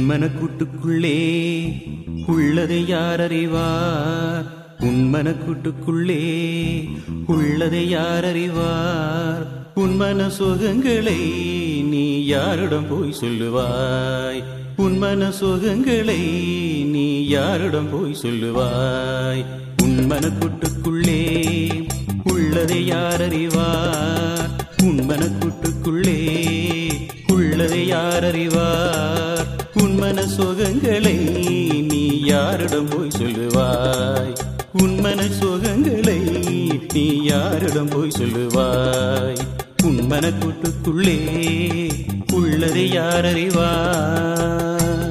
மனக்கூட்டுக்குள்ளே உள்ளதை யார் அறிவார் உன் மனக்கூட்டுக்குள்ளே உள்ளதை யார் அறிவார் உன் மன சுகங்களை நீ யாரிடம் போய் சொல்லுவாய் உன் மன சுகங்களை நீ யாரிடம் போய் சொல்லுவாய் உன் மனக்கூட்டுக்குள்ளே உள்ளதை யார் அறிவார் உன் மனக்கூட்டுக்குள்ளே உள்ளதை யார் அறிவார் உன் மன சுகங்களை நீ யாரிடம் போய் சொல்லுவாய் உன் மன சுகங்களை நீ யாரிடம் போய் சொல்லுவாய் உன் மனக்கூட்டுக்குள்ளே உள்ளதை யார் அறிவார்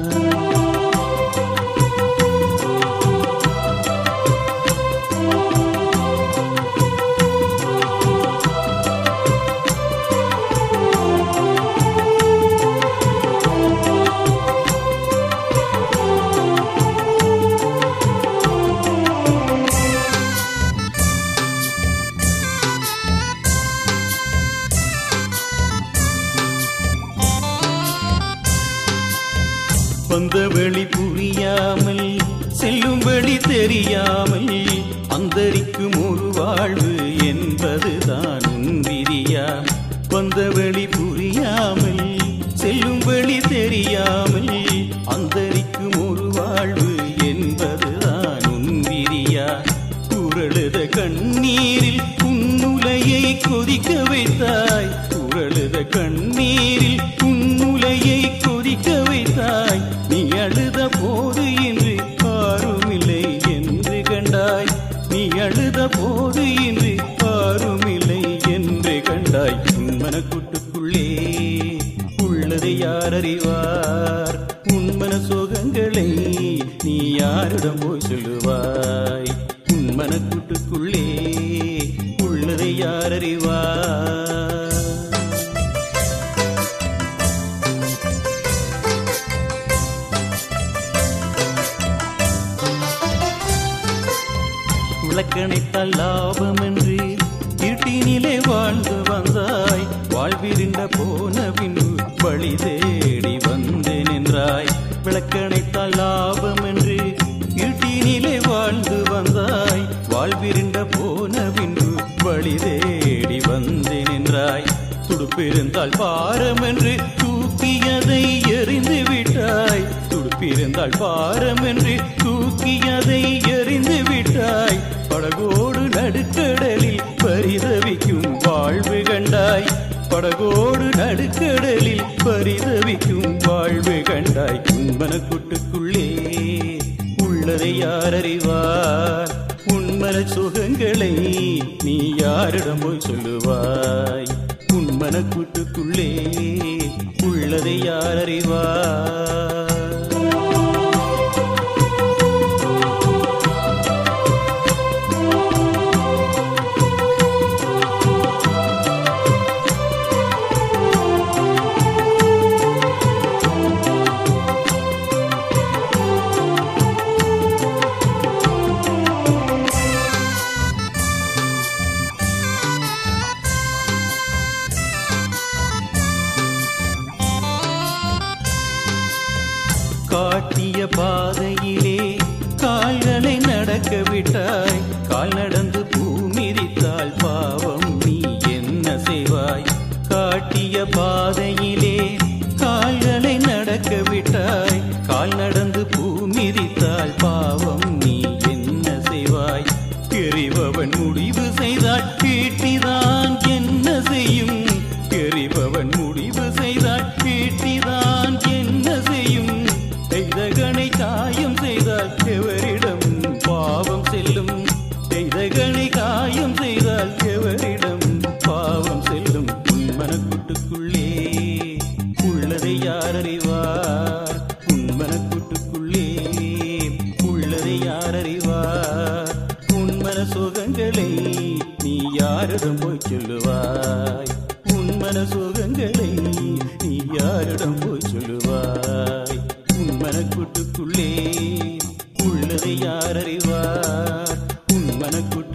வந்த வழி புரியாமல் செல்லும் வழி தெரியாமல் அந்தரிக்கும் ஒரு வாழ்வு என்பதுதான் உன் விதியா வந்த வழி புரியாமல் செல்லும் வழி தெரியாமல் அந்தரிக்கும் ஒரு வாழ்வு என்பதுதான் உன் விதியா குரழுத கண்ணீரில் உன்னுலையை கொதிக்க வைத்தாய் குரழுத கண்ணீரில் உன்னுலையை கொதிக்க வைத்தாய் நீ அழுத போது இன்று யாருமில்லை என்று கண்டாய் நீ அழுத போது இன்று யாருமில்லை என்று கண்டாய் உன் மனக்கூட்டுக்குள்ளே உள்ளதை யார் அறிவார் உன் மன சோகங்களை நீ யாரிடம் போய் சொல்லுவாய் உன் மனக்கூட்டுக்குள்ளே உள்ளதை யார் அறிவார் விளக்கணைத்தால் லாபம் என்று இருட்டினிலே வாழ்ந்து வந்தாய் வாழ்விருண்ட போன பின்பு வழி தேடி வந்தேன் என்றாய் விளக்கணைத்தால் லாபம் என்று இருட்டினிலே வாழ்ந்து வந்தாய் வாழ்விருண்ட போன பின்பு வழி தேடி வந்தேன் என்றாய் துடுப்பிருந்தால் பாரம் என்று தூக்கியதை எறிந்து விட்டாய் துடுப்பிருந்தால் பாரம் என்று தூக்கியதை எறிந்து விட்டாய் படகோடு நடுக்கடலில் பரிதவிக்கும் வாழ்வு கண்டாய் படகோடு நடுக்கடலில் பரிதவிக்கும் வாழ்வு கண்டாய் உன் மனக்கூட்டுக்குள்ளே உள்ளதை யார் அறிவார் உன் மன சுகங்களை நீ யாரிடம் போய் சொல்லுவாய் உன் மனக்கூட்டுக்குள்ளே உள்ளதை யார் அறிவார் காட்டிய பாதையிலே கால்களை நடக்க விட்டாய் கால் நடந்து பூமிரித்தால் பாவம் நீ என்ன செய்வாய் காட்டிய பாதையிலே கால்களை நடக்க விட்டாய் கால் நடந்து பூமிரித்தால் பாவம் நீ என்ன செய்வாய் எறிபவன் முடிவு செய்தால் கீட்டிதான் என்ன செய்யும் எறிபவன் முடிவு செய்தால் கீட்டிதான் என்ன செய்யும் செய்தகனை காயம் செய்தால் எவரிடம் பாவம் செல்லும் செய்தகனை காயம் செய்தால் எவரிடம் பாவம் செல்லும் உன் மனக்கூட்டுக்குள்ளே உள்ளதை யார் அறிவார் உன் மனக்கூட்டுக்குள்ளே உள்ளதை யார் அறிவார் உன் மன சுகங்களை நீ யாரிடம் போய் சொல்லுவாய் உன் மன சுகங்களை நீ யாரிடம் போய் சொல்லுவாய் உன் மனக்கூட்டுக்குள்ளே உள்ளதை யார் அறிவார் உன் மனக்கூட்டு